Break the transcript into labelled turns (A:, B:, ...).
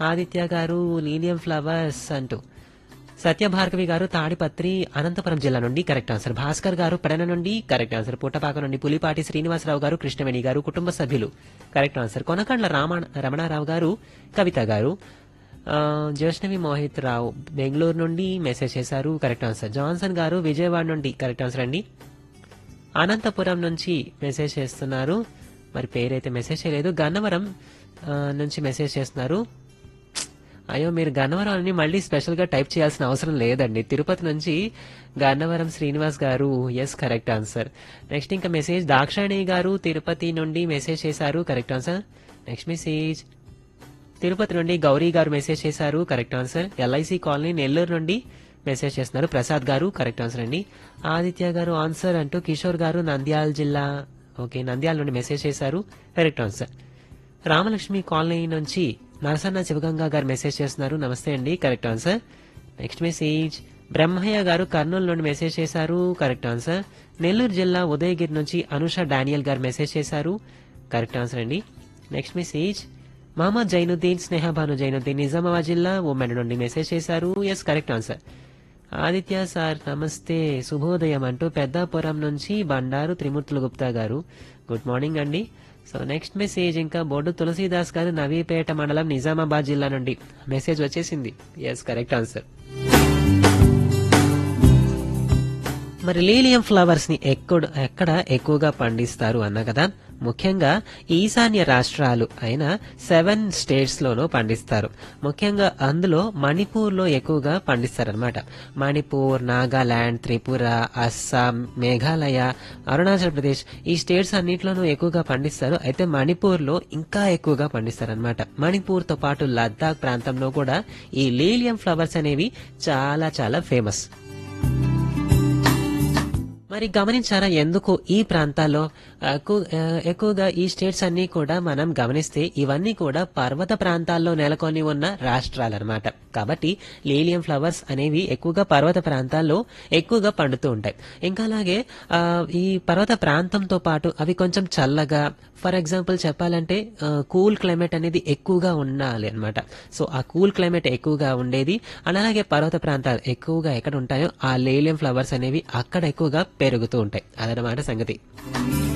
A: ఆదిత్య గారు లీనియం ఫ్లవర్స్ అంటూ సత్యభార్గవి గారు తాడిపత్రి అనంతపురం జిల్లా నుండి కరెక్ట్ ఆన్సర్ భాస్కర్ గారు పెడన నుండి కరెక్ట్ ఆన్సర్ పుట్టపాక నుండి పులిపాటి శ్రీనివాసరావు గారు కృష్ణవేణి గారు కుటుంబ సభ్యులు కరెక్ట్ ఆన్సర్ కొనకండ్ల రామ రమణారావు గారు కవిత గారు ఆ, జైష్ణవి మోహిత్ రావు బెంగళూరు నుండి మెసేజ్ చేశారు కరెక్ట్ ఆన్సర్ జాన్సన్ గారు విజయవాడ నుండి కరెక్ట్ ఆన్సర్ అండి అనంతపురం నుంచి మెసేజ్ చేస్తున్నారు మరి పేరైతే మెసేజ్ చేయలేదు గన్నవరం ఆ, నుంచి మెసేజ్ చేస్తున్నారు అయ్యో మీరు గన్నవరం అని మళ్ళీ స్పెషల్ గా టైప్ చేయాల్సిన అవసరం లేదండి తిరుపతి నుంచి Gannavaram Srinivas garu yes correct answer next ఇంకా మెసేజ్ దాక్షాయణి గారు తిరుపతి నుండి మెసేజ్ చేశారు correct answer next message Tirupati నుండి గౌరీ గారు మెసేజ్ చేశారు correct answer LIC colony Nellore నుండి మెసేజ్ చేస్తున్నారు ప్రసాద్ గారు కరెక్ట్ ఆన్సర్ అండి ఆదిత్య గారు ఆన్సర్ అంటూ కిషోర్ గారు నంద్యాల జిల్లా ఓకే నంద్యాల నుండి మెసేజ్ చేశారు కరెక్ట్ ఆన్సర్ రామలక్ష్మి కాలనీ నుంచి నరసన్న శివగంగా గారు మెసేజ్ చేస్తున్నారు నమస్తే అండి correct answer next message Brahmaiah garu Kurnool నుండి మెసేజ్ చేశారు కరెక్ట్ ఆన్సర్ నెల్లూరు జిల్లా ఉదయగిరి నుంచి అనుష డానియల్ గారు మెసేజ్ చేశారు కరెక్ట్ ఆన్సర్ అండి నెక్స్ట్ మెసేజ్ మహమ్మద్ జైనుద్దీన్ స్నేహబాను జైనుద్దీన్ నిజామాబాద్ జిల్లా ఉమెన్ నుండి మెసేజ్ చేశారు yes correct answer Aditya sir నమస్తే శుభోదయం అంటూ పెద్దాపురం నుంచి బండారు త్రిమూర్తుల గుప్తా గారు గుడ్ మార్నింగ్ అండి సో నెక్స్ట్ మెసేజ్ ఇంకా బొడ్డు తులసీదాస్ గారు నవీపేట మండలం నిజామాబాద్ జిల్లా నుండి మెసేజ్ వచ్చేసింది ఎస్ కరెక్ట్ ఆన్సర్ మరి లీలియం ఫ్లవర్స్ ని ఎక్కడ ఎక్కడ ఎక్కువగా పండిస్తారు అన్న కదా ముఖ్యంగా ఈశాన్య రాష్ట్రాలు అయిన సెవెన్ స్టేట్స్ లోనూ పండిస్తారు ముఖ్యంగా అందులో మణిపూర్ లో ఎక్కువగా పండిస్తారనమాట మణిపూర్ నాగాలాండ్ త్రిపుర అస్సాం మేఘాలయ అరుణాచల్ ప్రదేశ్ ఈ స్టేట్స్ అన్నింటిలోనూ ఎక్కువగా పండిస్తారు అయితే మణిపూర్ లో ఇంకా ఎక్కువగా పండిస్తారనమాట మణిపూర్ తో పాటు లద్దాఖ్ ప్రాంతంలో కూడా ఈ లీలియం ఫ్లవర్స్ అనేవి చాలా చాలా ఫేమస్ మరి గమనించారా ఎందుకు ఈ ప్రాంతాల్లో ఎక్కువ- ఆ, ఎక్కువగా ఈ స్టేట్స్ అన్ని కూడా మనం గమనిస్తే ఇవన్నీ కూడా పర్వత ప్రాంతాల్లో నెలకొని ఉన్న రాష్ట్రాలన్నమాట కాబట్టి లీలియం ఫ్లవర్స్ అనేవి ఎక్కువగా పర్వత ప్రాంతాల్లో ఎక్కువగా పండుతూ ఉంటాయి ఇంకా అలాగే ఆ, ఈ పర్వత ప్రాంతంతో పాటు అవి కొంచెం చల్లగా ఫర్ ఎగ్జాంపుల్ చెప్పాలంటే కూల్ క్లైమేట్ అనేది ఎక్కువగా ఉండాలి అన్నమాట సో ఆ కూల్ క్లైమేట్ ఎక్కువగా ఉండేది అండ్ అలాగే పర్వత ప్రాంతాలు ఎక్కువగా ఎక్కడ ఉంటాయో ఆ లేలియం ఫ్లవర్స్ అనేవి అక్కడ ఎక్కువగా పెరుగుతూ ఉంటాయి అదనమాట సంగతి